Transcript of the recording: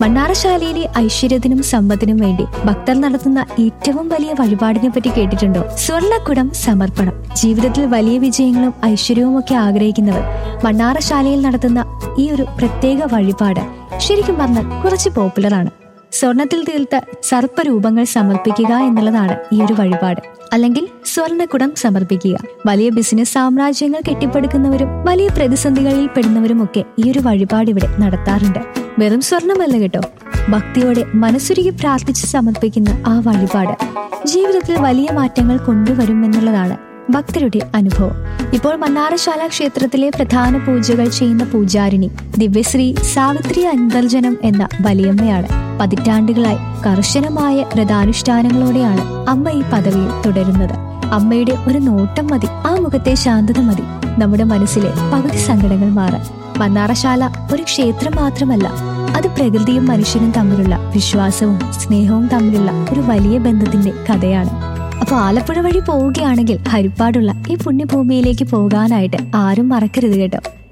മണ്ണാറശാലയിലെ ഐശ്വര്യത്തിനും സമ്പത്തിനും വേണ്ടി ഭക്തർ നടത്തുന്ന ഏറ്റവും വലിയ വഴിപാടിനെ പറ്റി കേട്ടിട്ടുണ്ടോ സ്വർണ്ണക്കുടം സമർപ്പണം ജീവിതത്തിൽ വലിയ വിജയങ്ങളും ഐശ്വര്യവും ഒക്കെ ആഗ്രഹിക്കുന്നവർ മണ്ണാറശാലയിൽ നടത്തുന്ന ഈ ഒരു പ്രത്യേക വഴിപാട് ശരിക്കും പറഞ്ഞാൽ കുറച്ച് പോപ്പുലറാണ് സ്വർണത്തിൽ തീർത്ത സർപ്പരൂപങ്ങൾ സമർപ്പിക്കുക എന്നുള്ളതാണ് ഈ ഒരു വഴിപാട് അല്ലെങ്കിൽ സ്വർണ്ണക്കുടം സമർപ്പിക്കുക വലിയ ബിസിനസ് സാമ്രാജ്യങ്ങൾ കെട്ടിപ്പടുക്കുന്നവരും വലിയ പ്രതിസന്ധികളിൽ പെടുന്നവരും ഒക്കെ ഈ ഒരു വഴിപാട് ഇവിടെ നടത്താറുണ്ട് വെറും സ്വർണമല്ല കേട്ടോ ഭക്തിയോടെ മനസ്സുരുകി പ്രാർത്ഥിച്ച് സമർപ്പിക്കുന്ന ആ വഴിപാട് ജീവിതത്തിൽ വലിയ മാറ്റങ്ങൾ കൊണ്ടുവരും എന്നുള്ളതാണ് ഭക്തരുടെ അനുഭവം ഇപ്പോൾ മണ്ണാറശാല ക്ഷേത്രത്തിലെ പ്രധാന പൂജകൾ ചെയ്യുന്ന പൂജാരിണി ദിവ്യശ്രീ സാവിത്രി അന്തർജനം എന്ന വലിയമ്മയാണ് പതിറ്റാണ്ടുകളായി കർശനമായ വ്രതാനുഷ്ഠാനങ്ങളോടെയാണ് അമ്മ ഈ പദവിയിൽ തുടരുന്നത് അമ്മയുടെ ഒരു നോട്ടം മതി ആ മുഖത്തെ ശാന്തത മതി നമ്മുടെ മനസ്സിലെ പകുതി സങ്കടങ്ങൾ മാറാൻ മണ്ണാറശാല ഒരു ക്ഷേത്രം മാത്രമല്ല അത് പ്രകൃതിയും മനുഷ്യനും തമ്മിലുള്ള വിശ്വാസവും സ്നേഹവും തമ്മിലുള്ള ഒരു വലിയ ബന്ധത്തിന്റെ കഥയാണ് അപ്പൊ ആലപ്പുഴ വഴി പോവുകയാണെങ്കിൽ ഹരിപ്പാടുള്ള ഈ പുണ്യഭൂമിയിലേക്ക് പോകാനായിട്ട് ആരും മറക്കരുത് കേട്ടോ